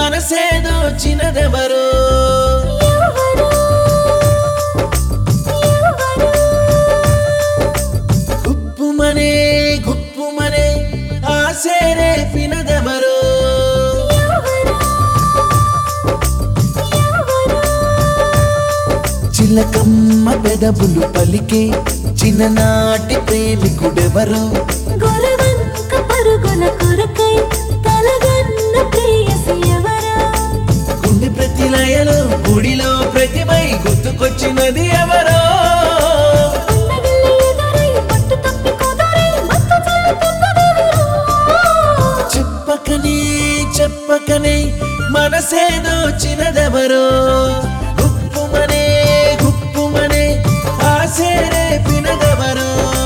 మనసేదో చిన్నదెవరో ఎవరు ఎవరు గుప్పుమనే గుప్పుమనే ఆసేరే పినదెవరో ఎవరు ఎవరు చిలకమ్మ పెదవులు పలికే చిన్ననాటి ప్రేమికుడెవరో గొరవంక పరుగుల కొరకై కలగన్న ప్రేయసి ఎవరా గుండె ప్రతి లయలో గుడిలో ప్రతిమై గుర్తుకొచ్చినది ఎవరో అన్నగిల్లి ఎదురై పట్టు తప్పి కుదరై మత్తు చల్లుతున్నదెవరు చెప్పకనే చెప్పకనే మనసేదో చిన్నదెవరో గుప్పుమనే గుప్పుమనే ఆసేరే పినదెవరో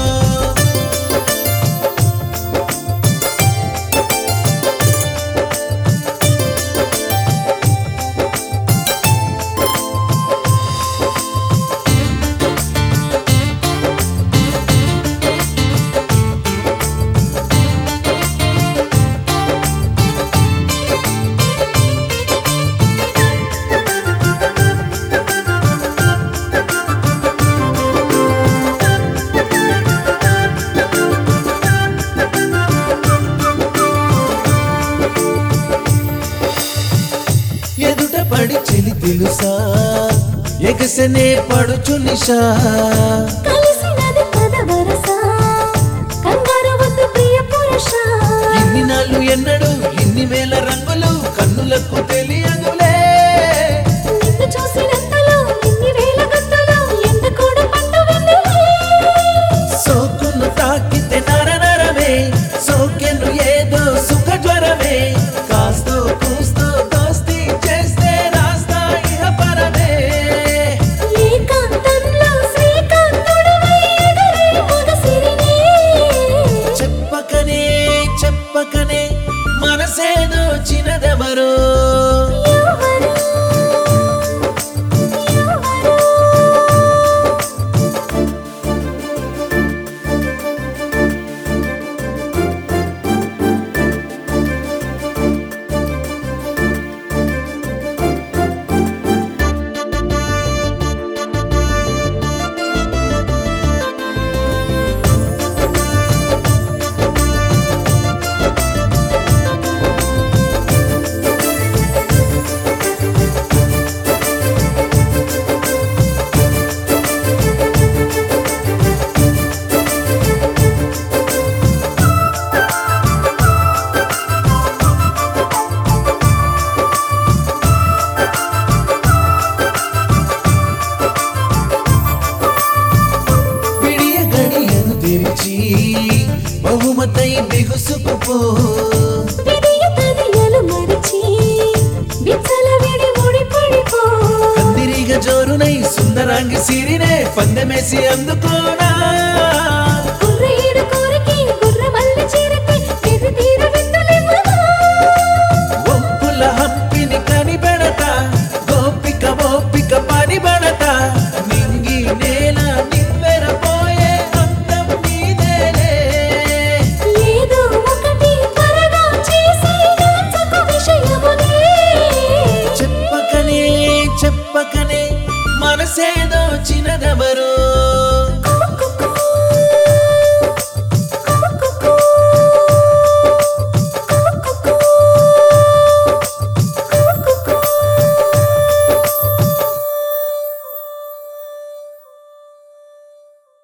ఎదుట పడి చెలి తెలుసా ఎగసనే పడుచు నిషా కలిసినది పదవరస కంగారు వద్దు ప్రియ పురుష ఇన్ని నాళ్ళు ఎన్నడు ఇన్ని వేల రంగులు కన్నులకు తెలియదులే నిన్ను చూసినంతలో ఇన్ని వేల గంటలు ఎండ కూడా పండు వెన్నెలే సోకును తాకితే నర నరమే సోకెను ఏదో సుఖ జ్వరమే కాస్తో కూస్తో దోస్తి చేస్తే రాస్తా ఇహ పరమే ఏకాంతంలో శ్రీకాంతుడివై ఎదురే మొగసిరినే. చెప్పకనే చెప్పకనే మనసేదో చిన్నదెవరో ఎవరు? ఎవరు? విడియ గడియను తెరిచి బహుమతై బిగుసుకుపో విధియ తదియలు మరిచి, విచ్చలవిడి ఊడిపడిపో. కందిరిగ జోరునై సుందరాంగి సిరినే పందెమేసి అందుకోనా